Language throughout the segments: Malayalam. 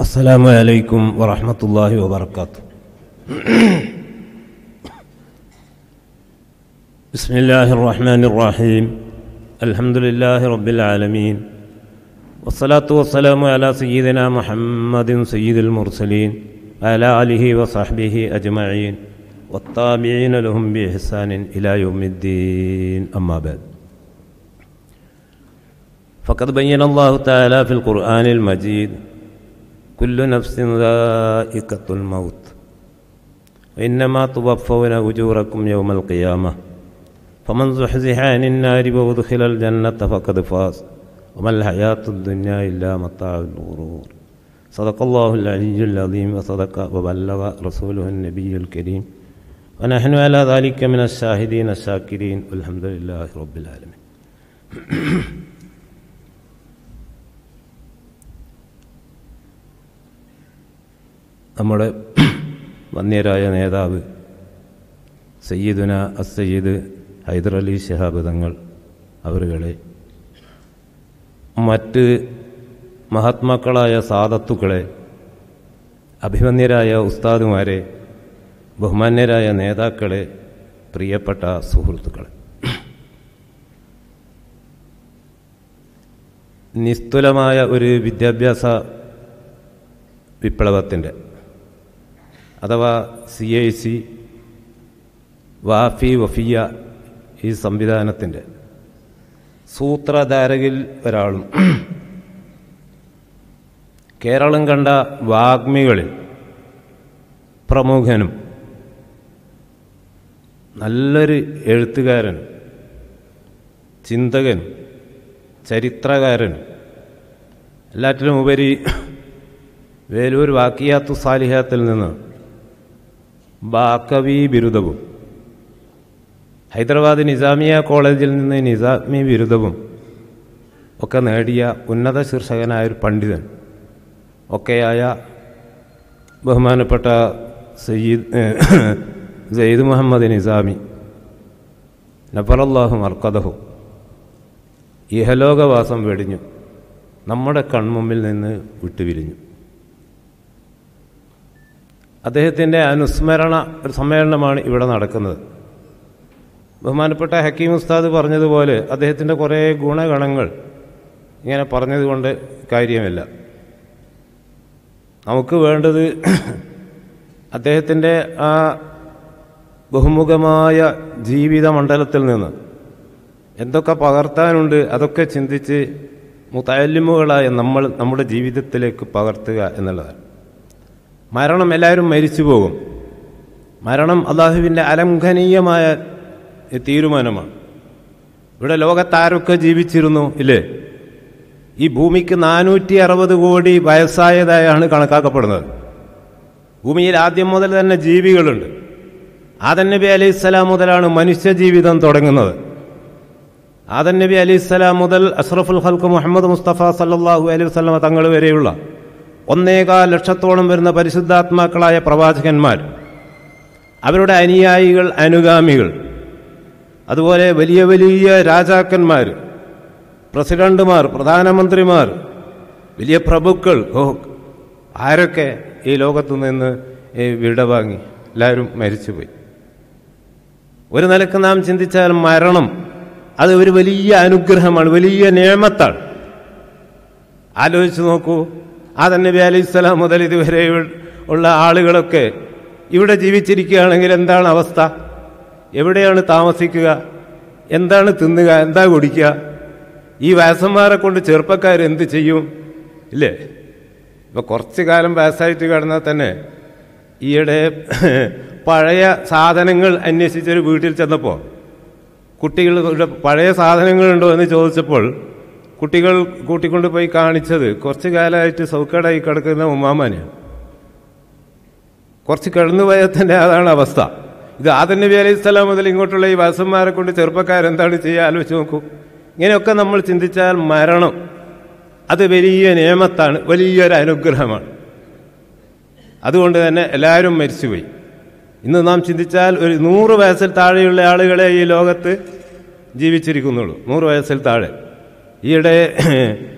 السلام عليكم ورحمة الله وبركاته بسم الله الرحمن الرحيم الحمد لله رب العالمين والصلاة والسلام على سيدنا محمد سيد المرسلين وعلى آله وصحبه أجمعين والتابعين لهم بإحسان إلى يوم الدين أما بعد فقد بين الله تعالى في القرآن المجيد كل نفس ذائقة الموت وإنما توفون أجوركم يوم القيامة فمن زحزح عن النار وأدخل الجنة فقد فاز وما الحياة الدنيا إلا متاع الغرور صدق الله العلي العظيم وصدق وبلغ رسوله النبي الكريم ونحن على ذلك من الشاهدين الشاكرين والحمد لله رب العالمين നമ്മുടെ വന്യരായ നേതാവ് സയ്യിദുന അസയ്യിദ് ഹൈദരലി ശഹാബ് തങ്ങൾ അവരുകളെ മറ്റ് മഹാത്മാക്കളായ സാദത്തുക്കളെ അഭിമന്യരായ ഉസ്താദുമാരെ ബഹുമാന്യരായ നേതാക്കളെ പ്രിയപ്പെട്ട സുഹൃത്തുക്കളെ നിസ്തുലമായ ഒരു വിദ്യാഭ്യാസ വിപ്ലവത്തിൻ്റെ അഥവാ C I C Wafy Wafiyya ഈ സംവിധാനത്തിൻ്റെ സൂത്രധാരകിൽ ഒരാളും കേരളം കണ്ട വാഗ്മികളിൽ പ്രമുഖനും നല്ലൊരു എഴുത്തുകാരനും ചിന്തകനും ചരിത്രകാരനും എല്ലാറ്റിലും ഉപരി വേലൂർ വാക്കിയാത്തു സാലിഹാത്തിൽ നിന്ന് ബാക്കവി ബിരുദവും ഹൈദരാബാദ് നിസാമിയ കോളേജിൽ നിന്ന് നിസാമി ബിരുദവും ഒക്കെ നേടിയ ഉന്നത ശീർഷകനായ ഒരു പണ്ഡിതൻ ഒക്കെയായ ബഹുമാനപ്പെട്ട സയ്യിദ് സയ്യിദ് മുഹമ്മദ് നിസാമി നഫറല്ലാഹു മർക്കദഹു ഇഹലോകവാസം വെടിഞ്ഞു നമ്മുടെ കൺമുമ്പിൽ നിന്ന് വിട്ടുപിരിഞ്ഞു അദ്ദേഹത്തിൻ്റെ അനുസ്മരണ ഒരു സമ്മേളനമാണ് ഇവിടെ നടക്കുന്നത് ബഹുമാനപ്പെട്ട ഹക്കീം ഉസ്താദ് പറഞ്ഞതുപോലെ അദ്ദേഹത്തിൻ്റെ കുറേ ഗുണഗണങ്ങൾ ഇങ്ങനെ പറഞ്ഞതുകൊണ്ട് കാര്യമില്ല നമുക്ക് വേണ്ടത് അദ്ദേഹത്തിൻ്റെ ആ ബഹുമുഖമായ ജീവിത മണ്ഡലത്തിൽ നിന്ന് എന്തൊക്കെ പകർത്താനുണ്ട് അതൊക്കെ ചിന്തിച്ച് മുത്തല്ലിമുകളായ നമ്മൾ നമ്മുടെ ജീവിതത്തിലേക്ക് പകർത്തുക എന്നുള്ളതാണ് മരണം എല്ലാവരും മരിച്ചു പോകും മരണം അള്ളാഹുവിൻ്റെ അലംഘനീയമായ തീരുമാനമാണ് ഇവിടെ ലോകത്താരൊക്കെ ജീവിച്ചിരുന്നു ഇല്ലേ ഈ ഭൂമിക്ക് നാനൂറ്റി അറുപത് കോടി വയസ്സായതായാണ് കണക്കാക്കപ്പെടുന്നത് ഭൂമിയിൽ ആദ്യം മുതൽ തന്നെ ജീവികളുണ്ട് ആദൻ നബി അലൈഹി സ്വലാം മുതലാണ് മനുഷ്യജീവിതം തുടങ്ങുന്നത് ആദൻ നബി അലൈഹി സ്വലാം മുതൽ അഷ്റഫുൽ ഹൽക്ക് മുഹമ്മദ് മുസ്തഫ സല്ലാഹു അലൈഹി വസ്ലമ തങ്ങൾ വരെയുള്ള ഒന്നേകാൽ ലക്ഷത്തോളം വരുന്ന പരിശുദ്ധാത്മാക്കളായ പ്രവാചകന്മാർ അവരുടെ അനുയായികൾ അനുഗാമികൾ അതുപോലെ വലിയ വലിയ രാജാക്കന്മാർ പ്രസിഡന്റുമാർ പ്രധാനമന്ത്രിമാർ വലിയ പ്രഭുക്കൾ ഓ ആരൊക്കെ ഈ ലോകത്തു നിന്ന് വിട വാങ്ങി എല്ലാവരും മരിച്ചുപോയി ഒരു നിലക്ക് നാം ചിന്തിച്ചാൽ മരണം അത് ഒരു വലിയ അനുഗ്രഹമാണ് വലിയ നിയമത്താണ് ആലോചിച്ച് നോക്കൂ ആദൻ നബി അലൈഹി സ്വലാം മുതൽ ഇതുവരെ ഉള്ള ആളുകളൊക്കെ ഇവിടെ ജീവിച്ചിരിക്കുകയാണെങ്കിൽ എന്താണ് അവസ്ഥ എവിടെയാണ് താമസിക്കുക എന്താണ് തിന്നുക എന്താ കുടിക്കുക ഈ വയസ്സന്മാരെ കൊണ്ട് ചെറുപ്പക്കാർ എന്ത് ചെയ്യും ഇല്ലേ ഇപ്പം കുറച്ച് കാലം വയസ്സായിട്ട് കിടന്നാൽ തന്നെ ഈയിടെ പഴയ സാധനങ്ങൾ അന്വേഷിച്ചൊരു വീട്ടിൽ ചെന്നപ്പോൾ കുട്ടികളുടെ പഴയ സാധനങ്ങളുണ്ടോ എന്ന് ചോദിച്ചപ്പോൾ കുട്ടികൾ കൂട്ടിക്കൊണ്ട് പോയി കാണിച്ചത് കുറച്ച് കാലമായിട്ട് സൗക്കേടായി കിടക്കുന്ന ഉമ്മാമാനെയാണ് കുറച്ച് കിടന്നു പോയതിൻ്റെ അതാണ് അവസ്ഥ ഇത് ആദൻ നബി അലൈഹി സ്വലാം മുതൽ ഇങ്ങോട്ടുള്ള ഈ വാസന്മാരെ കൊണ്ട് ചെറുപ്പക്കാരെന്താണ് ചെയ്യുക ആലോചിച്ച് നോക്കൂ ഇങ്ങനെയൊക്കെ നമ്മൾ ചിന്തിച്ചാൽ മരണം അത് വലിയ നിയമത്താണ് വലിയൊരു അനുഗ്രഹമാണ് അതുകൊണ്ട് തന്നെ എല്ലാവരും മരിച്ചുപോയി ഇന്ന് നാം ചിന്തിച്ചാൽ ഒരു നൂറ് വയസ്സിൽ താഴെയുള്ള ആളുകളെ ഈ ലോകത്ത് ജീവിച്ചിരിക്കുന്നുള്ളൂ നൂറ് വയസ്സിൽ താഴെ ഈയിടെ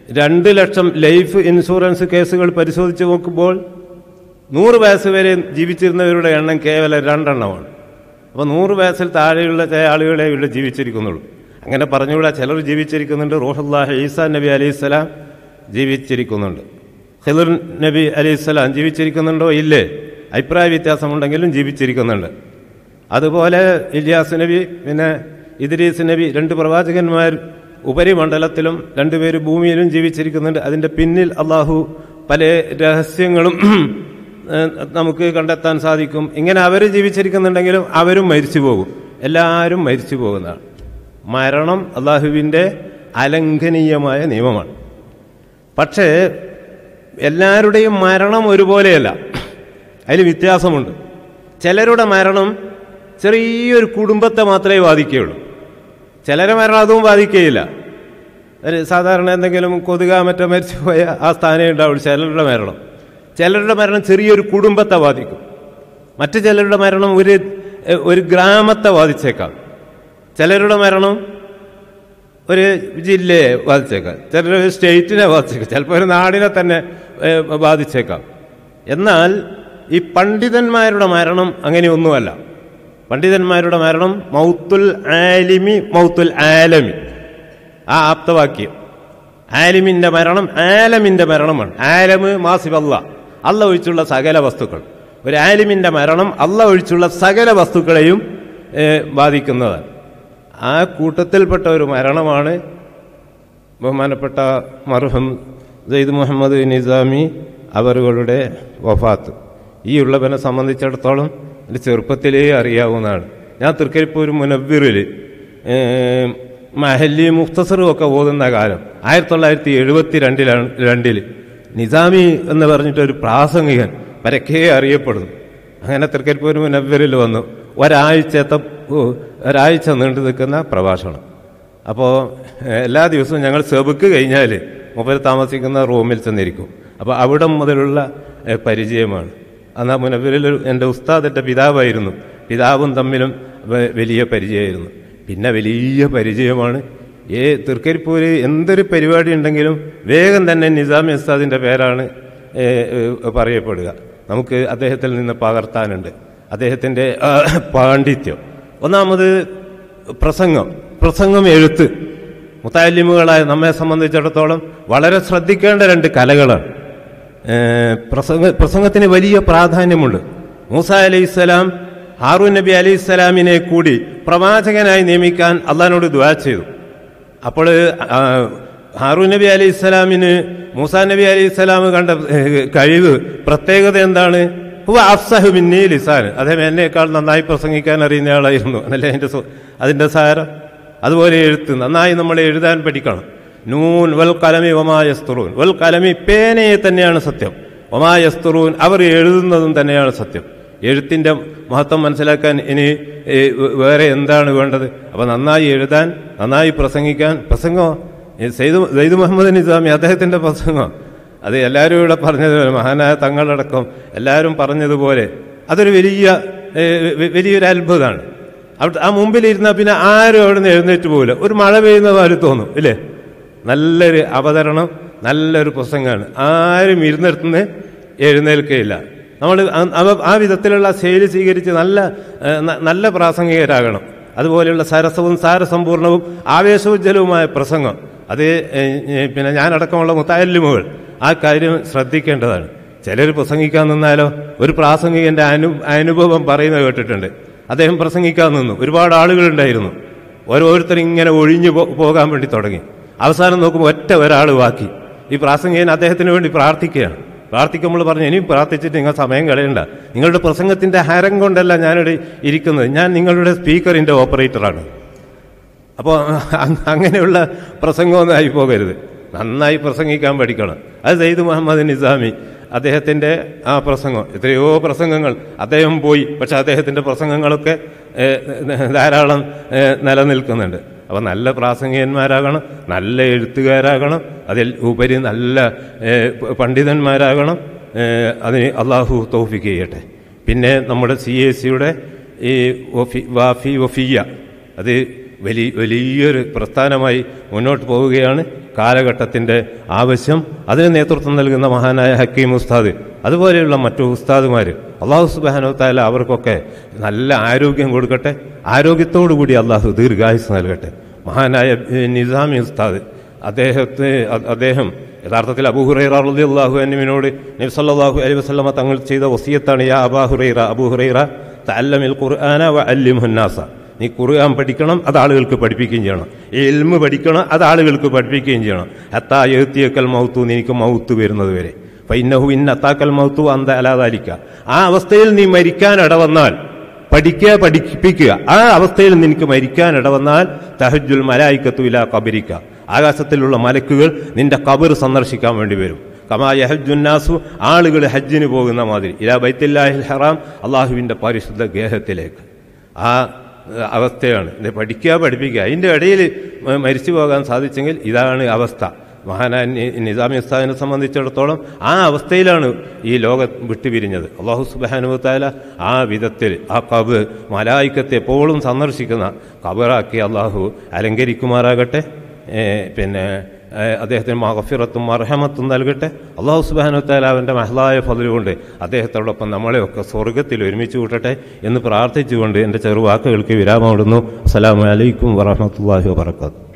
രണ്ട് ലക്ഷം ലൈഫ് ഇൻഷുറൻസ് കേസുകൾ പരിശോധിച്ച് നോക്കുമ്പോൾ നൂറ് വയസ്സ് വരെ ജീവിച്ചിരുന്നവരുടെ എണ്ണം കേവലം രണ്ടെണ്ണമാണ് അപ്പോൾ നൂറ് വയസ്സിൽ താഴെയുള്ള ചില ആളുകളെ ഇവിടെ ജീവിച്ചിരിക്കുന്നുള്ളൂ അങ്ങനെ പറഞ്ഞുകൂടാ ചിലർ ജീവിച്ചിരിക്കുന്നുണ്ട് റോഹുല്ലാഹ് ഈസാ നബി അലൈഹിസ്സലാം ജീവിച്ചിരിക്കുന്നുണ്ട് ഖിദർ നബി അലൈഹിസ്സലാം ജീവിച്ചിരിക്കുന്നുണ്ടോ ഇല്ലേ അഭിപ്രായ വ്യത്യാസമുണ്ടെങ്കിലും ജീവിച്ചിരിക്കുന്നുണ്ട് അതുപോലെ ഇലിയാസ് നബി പിന്നെ ഇദ്രീസ് നബി രണ്ട് പ്രവാചകന്മാർ ഉപരിമണ്ഡലത്തിലും രണ്ടുപേര് ഭൂമിയിലും ജീവിച്ചിരിക്കുന്നുണ്ട് അതിൻ്റെ പിന്നിൽ അള്ളാഹു പല രഹസ്യങ്ങളും ഏഹ്, നമുക്ക് കണ്ടെത്താൻ സാധിക്കും ഇങ്ങനെ അവർ ജീവിച്ചിരിക്കുന്നുണ്ടെങ്കിലും അവരും മരിച്ചു പോകും എല്ലാവരും മരിച്ചു പോകുന്നതാണ് മരണം അള്ളാഹുവിൻ്റെ അലംഘനീയമായ നിയമമാണ് പക്ഷേ എല്ലാവരുടെയും മരണം ഒരുപോലെയല്ല അതിൽ വ്യത്യാസമുണ്ട് ചിലരുടെ മരണം ചെറിയൊരു കുടുംബത്തെ മാത്രമേ ബാധിക്കുകയുള്ളൂ ചിലരെ മരണം അതും ബാധിക്കുകയില്ല ഒരു സാധാരണ എന്തെങ്കിലും കൊതുക മറ്റോ മരിച്ചു പോയ ആ സ്ഥാനമേ ഉണ്ടാവുള്ളൂ ചിലരുടെ മരണം ചിലരുടെ മരണം ചെറിയൊരു കുടുംബത്തെ ബാധിക്കും മറ്റു ചിലരുടെ മരണം ഒരു ഒരു ഗ്രാമത്തെ ബാധിച്ചേക്കാം ചിലരുടെ മരണം ഒരു ജില്ലയെ ബാധിച്ചേക്കാം ചിലർ ഒരു സ്റ്റേറ്റിനെ ബാധിച്ചേക്കാം ചിലപ്പോൾ ഒരു നാടിനെ തന്നെ ഏഹ്, ബാധിച്ചേക്കാം എന്നാൽ ഈ പണ്ഡിതന്മാരുടെ മരണം അങ്ങനെയൊന്നുമല്ല പണ്ഡിതന്മാരുടെ മരണം മൗത്തുൽ ആലിമി മൗത്തുൽ ആലമി ആ ആപ്തവാക്യം ആലിമിന്റെ മരണം ആലമിന്റെ മരണമാണ് ആലമ് മാസിബല്ല അല്ല ഒഴിച്ചുള്ള സകല വസ്തുക്കൾ ഒരു ആലിമിന്റെ മരണം അല്ല ഒഴിച്ചുള്ള സകല വസ്തുക്കളെയും ഏഹ്, ബാധിക്കുന്നതാണ് ആ കൂട്ടത്തിൽപ്പെട്ട ഒരു മരണമാണ് ബഹുമാനപ്പെട്ട മർഹം സെയ്ദ് മുഹമ്മദ് നിസാമി അവറുകളുടെ വഫാത്ത് ഈ ഉള്ളവനെ സംബന്ധിച്ചിടത്തോളം എൻ്റെ ചെറുപ്പത്തിലേ അറിയാവുന്നതാണ് ഞാൻ തൃക്കരിപ്പൂർ മുനവ്വിറിൽ മഹല്ലി മുഖ്തസറും ഒക്കെ ഓതുന്ന കാലം ആയിരത്തി തൊള്ളായിരത്തി എഴുപത്തി രണ്ടിലാണ് രണ്ടിൽ നിസാമി എന്ന് പറഞ്ഞിട്ടൊരു പ്രാസംഗികൻ പരക്കെ അറിയപ്പെടുന്നു അങ്ങനെ തൃക്കരിപ്പൂർ മുനവ്വിറിൽ വന്നു ഒരാഴ്ചത്തെ ഒരാഴ്ച നീണ്ടു നിൽക്കുന്ന പ്രഭാഷണം അപ്പോൾ എല്ലാ ദിവസവും ഞങ്ങൾ സെബുക്ക് കഴിഞ്ഞാൽ മൊബൈൽ താമസിക്കുന്ന റൂമിൽ ചെന്നിരിക്കും അപ്പോൾ അവിടെ മുതലുള്ള ഏ, പരിചയമാണ് അന്ന് ആ മുനവരിൽ എൻ്റെ ഉസ്താദിൻ്റെ പിതാവായിരുന്നു പിതാവും തമ്മിലും വ- വലിയ പരിചയമായിരുന്നു പിന്നെ വലിയ പരിചയമാണ് ഏ തൃക്കരിപ്പൂര് എന്തൊരു പരിപാടി ഉണ്ടെങ്കിലും വേഗം തന്നെ നിസാമി ഉസ്താദിൻ്റെ പേരാണ് ഏ, ഏ, പറയപ്പെടുക നമുക്ക് അദ്ദേഹത്തിൽ നിന്ന് പകർത്താനുണ്ട് അദ്ദേഹത്തിൻ്റെ ആ, പാണ്ഡിത്യം ഒന്നാമത് പ്രസംഗം പ്രസംഗം എഴുത്ത് മുത്താലിമുകളായ നമ്മെ സംബന്ധിച്ചിടത്തോളം വളരെ ശ്രദ്ധിക്കേണ്ട രണ്ട് കലകളാണ് ഏഹ് പ്രസംഗ പ്രസംഗത്തിന് വലിയ പ്രാധാന്യമുണ്ട് മൂസ അലൈഹിസ്സലാം ഹാറൂൻ നബി അലൈഹിസ്സലാമിനെ കൂടി പ്രവാചകനായി നിയമിക്കാൻ അള്ളഹാനോട് ദ്വാ ചെയ്തു അപ്പോൾ ആ, ഹാറൂൻ നബി അലൈഹി സ്വലാമിന് മൂസാ നബി അലൈഹി സ്വലാം കണ്ട ഏഹ്, കഴിവ് പ്രത്യേകത എന്താണ് ഹുവ അഫ്സഹു മിന്നീ ലിസാൻ അദ്ദേഹം എന്നേക്കാൾ നന്നായി പ്രസംഗിക്കാൻ അറിയുന്ന ആളായിരുന്നു എന്നല്ലേ അതിന്റെ സ്വ- അതിന്റെ സാരം അതുപോലെ എഴുത്ത് നന്നായി നമ്മൾ എഴുതാൻ പഠിക്കണം നൂൻ വൽ കലമി ഒമായസ്തുറൂൻ വൽ കലമി പേനയെ തന്നെയാണ് സത്യം ഒമായസ്തുറൂൻ അവർ എഴുതുന്നതും തന്നെയാണ് സത്യം എഴുത്തിന്റെ മഹത്വം മനസ്സിലാക്കാൻ ഇനി ഏ, വേ- വേറെ എന്താണ് വേണ്ടത് അപ്പൊ നന്നായി എഴുതാൻ നന്നായി പ്രസംഗിക്കാൻ പ്രസംഗം ഈ സെയ്ദ് സെയ്ദ് മുഹമ്മദ് നിസാമി അദ്ദേഹത്തിന്റെ പ്രസംഗം അത് എല്ലാവരും ഇവിടെ പറഞ്ഞതുപോലെ മഹാനായ തങ്ങളടക്കം എല്ലാവരും പറഞ്ഞതുപോലെ അതൊരു വലിയ ഏ, വ- വലിയൊരു അത്ഭുതമാണ് അവിടെ ആ മുമ്പിലിരുന്നാൽ പിന്നെ ആരും അവിടെ നിന്ന് എഴുന്നേറ്റ് പോകില്ല ഒരു മഴ പെയ്യുന്ന പോലെ തോന്നും ഇല്ലേ നല്ലൊരു അവതരണം നല്ലൊരു പ്രസംഗമാണ് ആരും ഇരുന്നിടത്തുനിന്ന് എഴുന്നേൽക്കുകയില്ല നമ്മൾ ആ വിധത്തിലുള്ള ശൈലി സ്വീകരിച്ച് നല്ല ഏ, ന- നല്ല പ്രാസംഗികരാകണം അതുപോലെയുള്ള സരസവും സാരസമ്പൂർണവും ആവേശോജ്വലവുമായ പ്രസംഗം അത് ഏ, ഏ, പിന്നെ ഞാനടക്കമുള്ള മുത്തായല്ലുമുകൾ ആ കാര്യം ശ്രദ്ധിക്കേണ്ടതാണ് ചിലർ പ്രസംഗിക്കാൻ നിന്നാലോ ഒരു പ്രാസംഗികന്റെ അനു അനുഭവം പറയുന്നത് കേട്ടിട്ടുണ്ട് അദ്ദേഹം പ്രസംഗിക്കാൻ നിന്നു ഒരുപാട് ആളുകളുണ്ടായിരുന്നു ഓരോരുത്തരും ഇങ്ങനെ ഒഴിഞ്ഞു പോ- പോകാൻ വേണ്ടി തുടങ്ങി അവസാനം നോക്കുമ്പോൾ ഒറ്റ ഒരാൾ ബാക്കി ഈ പ്രാസംഗികൻ അദ്ദേഹത്തിന് വേണ്ടി പ്രാർത്ഥിക്കുകയാണ് പ്രാർത്ഥിക്കുമ്പോൾ പറഞ്ഞു ഇനിയും പ്രാർത്ഥിച്ചിട്ട് നിങ്ങൾ സമയം കളയണ്ട നിങ്ങളുടെ പ്രസംഗത്തിന്റെ ഹരം കൊണ്ടല്ല ഞാനിവിടെ ഇരിക്കുന്നത് ഞാൻ നിങ്ങളുടെ സ്പീക്കറിന്റെ ഓപ്പറേറ്ററാണ് അപ്പോൾ അങ്ങനെയുള്ള പ്രസംഗമൊന്നും ആയി പോകരുത് നന്നായി പ്രസംഗിക്കാൻ പഠിക്കണം അത് സെയ്ദ് മുഹമ്മദ് നിസാമി അദ്ദേഹത്തിൻ്റെ ആ പ്രസംഗം എത്രയോ പ്രസംഗങ്ങൾ അദ്ദേഹം പോയി പക്ഷെ അദ്ദേഹത്തിൻ്റെ പ്രസംഗങ്ങളൊക്കെ ഏഹ്, ധാരാളം ഏഹ്, നിലനിൽക്കുന്നുണ്ട് അപ്പോൾ നല്ല പ്രാസംഗികന്മാരാകണം നല്ല എഴുത്തുകാരാകണം അതിൽ ഉപരി നല്ല ഏഹ്, പ- പണ്ഡിതന്മാരാകണം ഏഹ്, അതിന് അള്ളാഹു തൗഫിക്ക് ചെയ്യട്ടെ പിന്നെ നമ്മുടെ സി എ സിയുടെ ഈ വഫി വാഫി വഫിയ അത് വലിയ വലിയൊരു പ്രസ്ഥാനമായി മുന്നോട്ട് പോവുകയാണ് കാലഘട്ടത്തിൻ്റെ ആവശ്യം അതിന് നേതൃത്വം നൽകുന്ന മഹാനായ ഹക്കീം ഉസ്താദ് അതുപോലെയുള്ള മറ്റു ഉസ്താദുമാർ അള്ളാഹു സുബാനോ താല അവർക്കൊക്കെ നല്ല ആരോഗ്യം കൊടുക്കട്ടെ ആരോഗ്യത്തോടു കൂടി അള്ളാഹു ദീർഘായുസ് നൽകട്ടെ മഹാനായ ഏ, നിസാമി ഉസ്താദ് അദ്ദേഹത്തെ അ- അദ്ദേഹം യഥാർത്ഥത്തിൽ അബൂഹുറൈറ റളിയല്ലാഹു അൻഹുവിനോട് നബി സല്ലല്ലാഹു അലൈഹി വസല്ലമ തങ്ങൾ ചെയ്ത വസിയത്താണ് യാ അബാഹുറൈറ അബൂഹുറൈറ തഅല്ലമിൽ ഖുർആന വ അല്ലിമുന്നാസ നീ ഖുർആൻ പഠിക്കണം അത് ആളുകൾക്ക് പഠിപ്പിക്കുകയും ചെയ്യണം ഇൽമ് പഠിക്കണം അത് ആളുകൾക്ക് പഠിപ്പിക്കുകയും ചെയ്യണം ഹത്താ എഴുത്തിയക്കൽ മൗത്തു നിനക്ക് മൗത്ത് വരുന്നത് വരെ ഫൈനഹു ഇന്ന അത്താക്കൽ മൗത്തു അന്ത അലാതാലിക്ക ആ അവസ്ഥയിൽ നീ മരിക്കാൻ ഇടവന്നാൽ പഠിക്കുക പഠിപ്പിക്കുക ആ അവസ്ഥയിൽ നിനക്ക് മരിക്കാൻ ഇടവന്നാൽ തഹജുൽ മലായിക്കത്തു ഇല കബരിക്ക ആകാശത്തിലുള്ള മലക്കുകൾ നിന്റെ കബർ സന്ദർശിക്കാൻ വേണ്ടി വരും കമാ യഹജുന്നാസു ആളുകൾ ഹജ്ജിന് പോകുന്ന മാതിരി ഇലാ ബൈത്തുല്ലാഹിൽ ഹറാം അള്ളാഹുവിൻ്റെ പരിശുദ്ധ ഗേഹത്തിലേക്ക് ആ ഏഹ്, അവസ്ഥയാണ് ഇത് പഠിക്കുക പഠിപ്പിക്കുക അതിൻ്റെ ഇടയിൽ മ- മരിച്ചു പോകാൻ സാധിച്ചെങ്കിൽ ഇതാണ് അവസ്ഥ മഹാനായ നി- നിസാമി ഉസ്താദിനെ സംബന്ധിച്ചിടത്തോളം ആ അവസ്ഥയിലാണ് ഈ ലോകം വിട്ടുപിരിഞ്ഞത് അള്ളാഹു സുബാനുത്താല ആ വിധത്തിൽ ആ കബ് മലായിക്കത്തെ എപ്പോഴും സന്ദർശിക്കുന്ന കബറാക്കി അള്ളാഹു അലങ്കരിക്കുമാറാകട്ടെ ഏ, പിന്നെ ഏ, അദ്ദേഹത്തിന് മഹഫിറത്തും മർഹമത്തും നൽകട്ടെ അള്ളാഹു സുബാനുത്താല അവൻ്റെ മഹലായ ഫതിലുകൊണ്ട് അദ്ദേഹത്തോടൊപ്പം നമ്മളെയൊക്കെ സ്വർഗത്തിൽ ഒരുമിച്ച് കൂട്ടട്ടെ എന്ന് പ്രാർത്ഥിച്ചുകൊണ്ട് എൻ്റെ ചെറുവാക്കുകൾക്ക് വിരാമമിടുന്നു അസ്സലാമു അലൈക്കും വറഹമത്തല്ലാഹി വാബർക്കാത്തു